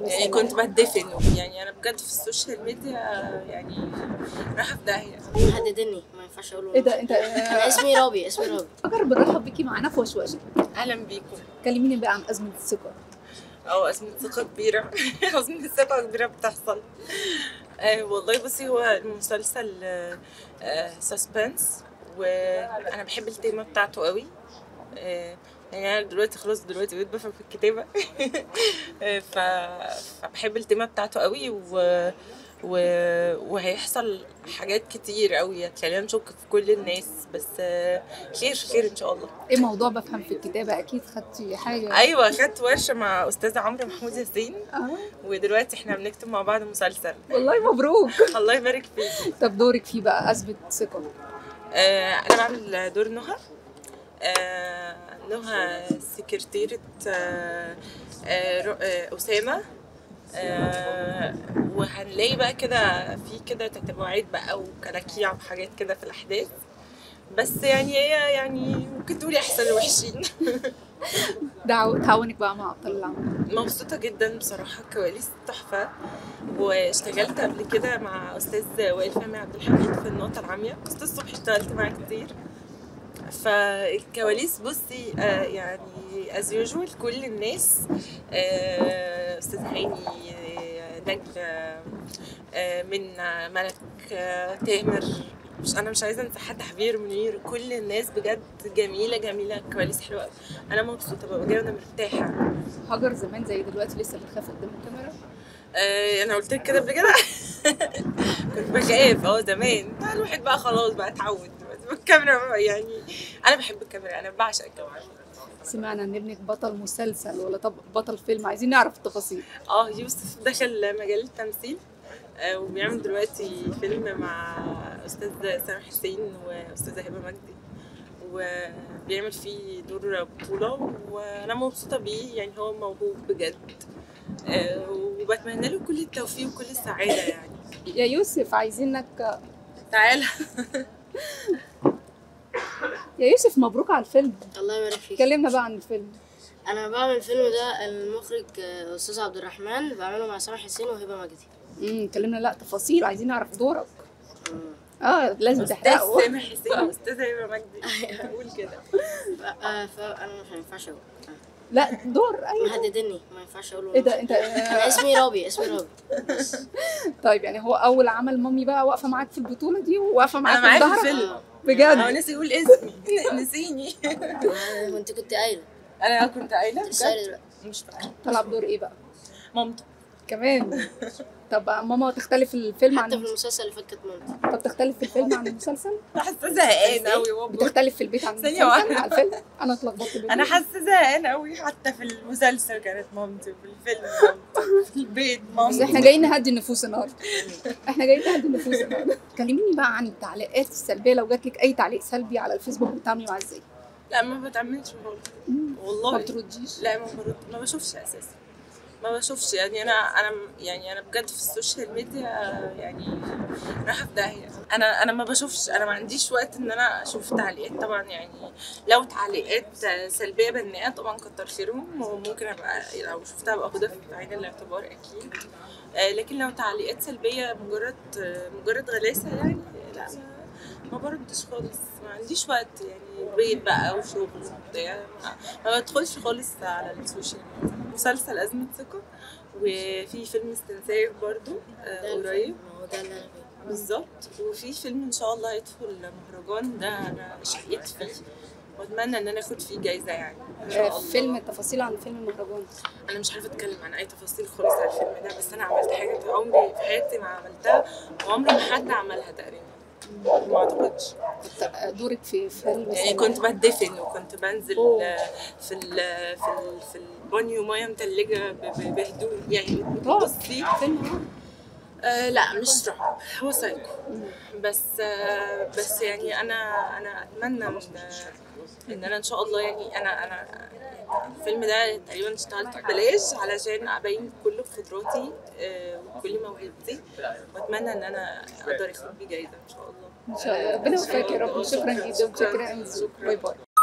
يعني كنت بتدفن يعني انا بجد في السوشيال ميديا يعني رايحه في داهيه هددني ما ينفعش اقوله ايه ده انت انا اسمي رابي اسمي رابي فكر بنرحب بيكي معانا في وشوشه اهلا بيكم كلميني بقى عن ازمه الثقه اه ازمه ثقه كبيره ازمه ثقه كبيره بتحصل آه والله بصي هو المسلسل آه سسبنس وانا بحب التيمه بتاعته قوي آه يعني انا دلوقتي خلاص دلوقتي بقيت بفهم في الكتابه آه، ف... فبحب التيمه بتاعته قوي و... و... وهيحصل حاجات كتير قوي خلينا نشك في كل الناس بس آه، خير خير ان شاء الله ايه موضوع بفهم في الكتابه اكيد خدتي حاجه ايوه خدت ورشه مع استاذه عمرو محمود ياسين آه. ودلوقتي احنا بنكتب مع بعض مسلسل والله مبروك الله يبارك فيكي طب دورك فيه بقى ازمه ثقه آه انا بعمل دور نهى آه نهى سكرتيرة آه آه رو- آه أسامة آه وهنلاقي بقى كده في كده تتبعات بقى وكلاكيع وحاجات كده في الأحداث بس يعني هي يعني ممكن تقولي أحسن الوحشين دعو تعاونك بقى مع ابطال العمل مبسوطة جدا بصراحة كواليس تحفة واشتغلت قبل كده مع أستاذ وائل فهمي عبد الحميد في النقطة العامية أستاذ صبحي اشتغلت معاه كتير فالكواليس بصي آه يعني از يوجوال كل الناس آه أستاذ هاني آه نجلة آه من آه ملك آه تامر مش انا مش عايزه انسى حد حبير منير كل الناس بجد جميله جميله كواليس حلوه قوي انا مبسوطه ببقى جايه وانا مرتاحه هاجر زمان زي دلوقتي لسه بتخاف قدام الكاميرا آه، انا قلت لك كده قبل كده كنت بخاف اه زمان لا، الواحد بقى خلاص بقى اتعود بس الكاميرا بقى يعني انا بحب الكاميرا انا بعشق الكاميرا سمعنا ان ابنك بطل مسلسل ولا طب بطل فيلم عايزين نعرف التفاصيل اه يوسف دخل مجال التمثيل آه، وبيعمل دلوقتي فيلم مع استاذ سامح حسين واستاذه هبه مجدي وبيعمل فيه دور بطوله وانا مبسوطه بيه يعني هو موهوب بجد آه، وبتمنى له كل التوفيق وكل السعاده يعني يا يوسف عايزينك تعالى يا يوسف مبروك على الفيلم الله يبارك فيك كلمنا بقى عن الفيلم انا بعمل الفيلم ده المخرج آه، استاذ عبد الرحمن بعمله مع سامح حسين وهبه مجدي امم كلمنا لا تفاصيل عايزين نعرف دورك مم. اه لازم استاذ تحرقه سامح حسين واستاذه هبه مجدي قول كده ف- آه، فانا مش هينفعش اقول آه. لا دور ايوه مهددني ما ينفعش اقوله ايه ده انت انا اسمي رابي اسمي رابي طيب يعني هو اول عمل مامي بقى واقفه معاك في البطوله دي وواقفه معاك انا معاك في ظهرك؟ الفيلم آه. هو بجد ناسي يقول اسمي نسيني آه، وانت كنت قايله انا كنت قايله لسه قايله بجد دلوقتي مش فاكره طلع بدور ايه بقى مامته كمان طب ماما تختلف الفيلم عن حتى في المسلسل اللي فات كانت مامتي طب تختلف في الفيلم عن المسلسل حاسه زهقانه قوي والله بتختلف في البيت عن ثانية المسلسل واحدة. على الفيلم انا اتلخبطت بين انا حاسه زهقانه قوي حتى في المسلسل كانت مامتي وفي الفيلم مامتي في البيت بس مامتي احنا جايين نهدي النفوس النهارده احنا جايين نهدي النفوس النهارده كلميني بقى عن التعليقات السلبيه لو جات لك اي تعليق سلبي على الفيسبوك بتتعاملي معاه ازاي؟ لا ما بتعملش خالص ما والله بترديش لا ما برد ما بشوفش اساسا ما بشوفش يعني انا انا يعني انا بجد في السوشيال ميديا يعني رايحه في داهيه انا انا ما بشوفش انا ما عنديش وقت ان انا اشوف تعليقات طبعا يعني لو تعليقات سلبيه بناءه طبعا كتر خيرهم وممكن ابقى لو شفتها ابقى اخدها في عين الاعتبار اكيد آه، لكن لو تعليقات سلبيه مجرد آه، مجرد غلاسه يعني لا ما- ما بردش خالص ما عنديش وقت يعني بيت بقى وشغل وبتاع ما- ما بدخلش خالص على السوشيال ميديا مسلسل أزمة ثقة وفي فيلم استنساخ برضو آه، ده الفيلم، قريب هو ده اللي انا فيه بالظبط وفي فيلم ان شاء الله هيدخل مهرجان ده انا شقيت فيه واتمنى ان انا اخد فيه جايزه يعني ان شاء آه، الله فيلم التفاصيل عن فيلم المهرجان انا مش عارفه اتكلم عن اي تفاصيل خالص على الفيلم ده بس انا عملت حاجه عمري في حياتي ما عملتها وعمري ما حد عملها تقريبا ما اعتقدش كنت آه، دورك في فيلم يعني سنة. كنت بتدفن وكنت بنزل أوه. آه، في ال في ال في البانيو ميه متلجه ب- ب- بهدوء يعني رعب. بصي فيلم آه لا مش رعب هو سايكو بس آه بس يعني انا انا اتمنى ان ان انا ان شاء الله يعني انا انا الفيلم ده تقريبا اشتغلت ببلاش علشان ابين كل قدراتي آه وكل موهبتي واتمنى ان انا اقدر اخد بيه جايزه ان شاء الله ان شاء الله ربنا يوفقك يا رب شكرا جدا شكرا باي باي